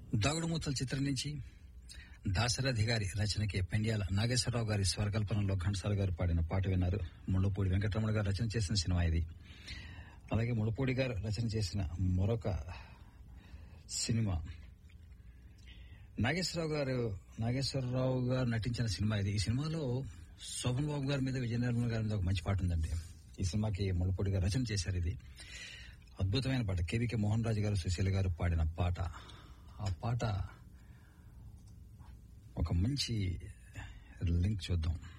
దాగుడుమూతల చిత్రం నుంచి దాశరథి గారి రచనకి పెండ్యాల నాగేశ్వరరావు గారి స్వరకల్పనలో ఘంటసాల గారు పాడిన పాట విన్నారు ముళ్ళపూడి వెంకటరమణ గారు రచన చేసిన సినిమా ఇది అలాగే ముళ్ళపూడి గారు రచన చేసిన మరొక సినిమా నాగేశ్వరరావు గారు నాగేశ్వరరావు గారు నటించిన సినిమా ఇది ఈ సినిమాలో శోభన్ బాబు గారి మీద విజయ నిర్మల్ గారి మీద ఒక మంచి పాట ఉందండి ఈ సినిమాకి ముళ్ళపూడి గారు రచన చేశారు ఇది అద్భుతమైన పాట కేవీకే మోహన్ రాజు గారు సుశీల గారు పాడిన పాట ఆ పాట ఒక మంచి లింక్ చూద్దాం